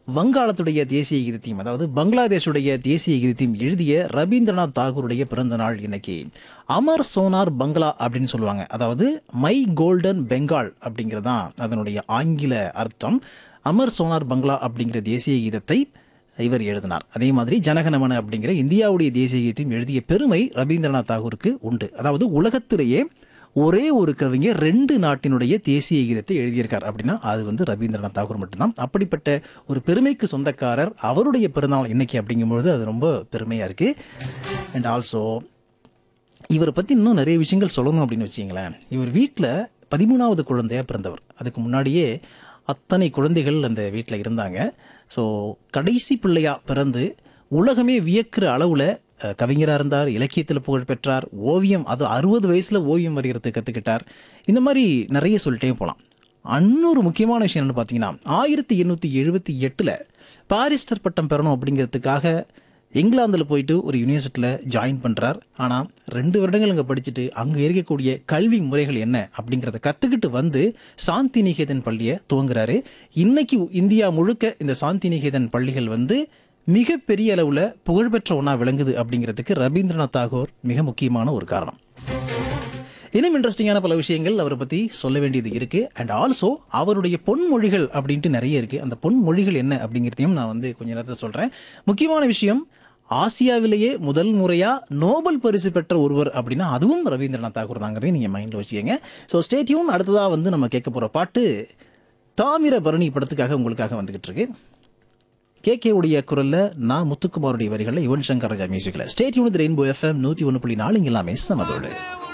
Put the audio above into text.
வங்காளத்துடைய தேசிய கீதத்தையும் அதாவது பங்களாதேஷுடைய தேசிய கீதத்தையும் எழுதிய ரவீந்திரநாத் தாகூருடைய பிறந்த நாள் இன்னைக்கு அமர் சோனார் பங்களா அப்படின்னு சொல்லுவாங்க அதாவது மை கோல்டன் பெங்கால் அப்படிங்கிறதான் அதனுடைய ஆங்கில அர்த்தம் அமர் சோனார் பங்களா அப்படிங்கிற தேசிய கீதத்தை இவர் எழுதினார் அதே மாதிரி ஜனகணமன அப்படிங்கிற இந்தியாவுடைய தேசிய கீதத்தையும் எழுதிய பெருமை ரவீந்திரநாத் தாகூருக்கு உண்டு அதாவது உலகத்திலேயே ஒரே ஒரு கவிஞர் ரெண்டு நாட்டினுடைய தேசிய கீதத்தை எழுதியிருக்கார் அப்படின்னா அது வந்து ரவீந்திரநாத் தாகூர் மட்டும்தான் அப்படிப்பட்ட ஒரு பெருமைக்கு சொந்தக்காரர் அவருடைய பிறந்தநாள் இன்னைக்கு அப்படிங்கும்பொழுது அது ரொம்ப பெருமையாக இருக்குது அண்ட் ஆல்சோ இவரை பற்றி இன்னும் நிறைய விஷயங்கள் சொல்லணும் அப்படின்னு வச்சிங்களேன் இவர் வீட்டில் பதிமூணாவது குழந்தையா பிறந்தவர் அதுக்கு முன்னாடியே அத்தனை குழந்தைகள் அந்த வீட்டில் இருந்தாங்க ஸோ கடைசி பிள்ளையா பிறந்து உலகமே வியக்கிற அளவில் கவிஞராக இருந்தார் இலக்கியத்தில் புகழ் பெற்றார் ஓவியம் அது அறுபது வயசில் ஓவியம் வரைகிறதுக்கு கற்றுக்கிட்டார் இந்த மாதிரி நிறைய சொல்லிட்டே போகலாம் இன்னொரு முக்கியமான விஷயம் என்னன்னு பார்த்தீங்கன்னா ஆயிரத்தி எண்ணூற்றி எழுபத்தி எட்டில் பாரிஸ்டர் பட்டம் பெறணும் அப்படிங்கிறதுக்காக இங்கிலாந்தில் போயிட்டு ஒரு யூனிவர்சிட்டியில் ஜாயின் பண்ணுறார் ஆனால் ரெண்டு வருடங்கள் அங்கே படிச்சுட்டு அங்கே இருக்கக்கூடிய கல்வி முறைகள் என்ன அப்படிங்கிறத கற்றுக்கிட்டு வந்து சாந்தி நிகேதன் பள்ளியை துவங்குறாரு இன்னைக்கு இந்தியா முழுக்க இந்த சாந்தி நிகேதன் பள்ளிகள் வந்து மிகப்பெரிய அளவில் புகழ்பெற்ற ஒன்றா விளங்குது அப்படிங்கிறதுக்கு ரவீந்திரநாத் தாகூர் மிக முக்கியமான ஒரு காரணம் இன்னும் இன்ட்ரெஸ்டிங்கான பல விஷயங்கள் அவரை பற்றி சொல்ல வேண்டியது இருக்கு அண்ட் ஆல்சோ அவருடைய பொன்மொழிகள் அப்படின்ட்டு நிறைய இருக்கு அந்த பொன்மொழிகள் என்ன அப்படிங்கிறதையும் நான் வந்து கொஞ்ச நேரத்தில் சொல்றேன் முக்கியமான விஷயம் ஆசியாவிலேயே முதல் முறையா நோபல் பரிசு பெற்ற ஒருவர் அப்படின்னா அதுவும் ரவீந்திரநாத் தாகூர் தாங்கிறதையும் நீங்க மைண்ட்ல வச்சுக்கோங்க ஸோ ஸ்டேட்யூன் அடுத்ததா வந்து நம்ம கேட்க போற பாட்டு தாமிரபரணி படத்துக்காக உங்களுக்காக வந்துகிட்டு இருக்கு கே கே உடைய குரல்ல நான் முத்துக்குமாருடைய வரிகளில் யுவன் சங்கர் ராஜா மியூசிக்ல ஸ்டேட் யூனிட் ரெயின்போ எஃப்எம் நூற்றி ஒன்று புள்ளி நாலு இங்கே எல்லாமே சமதோடு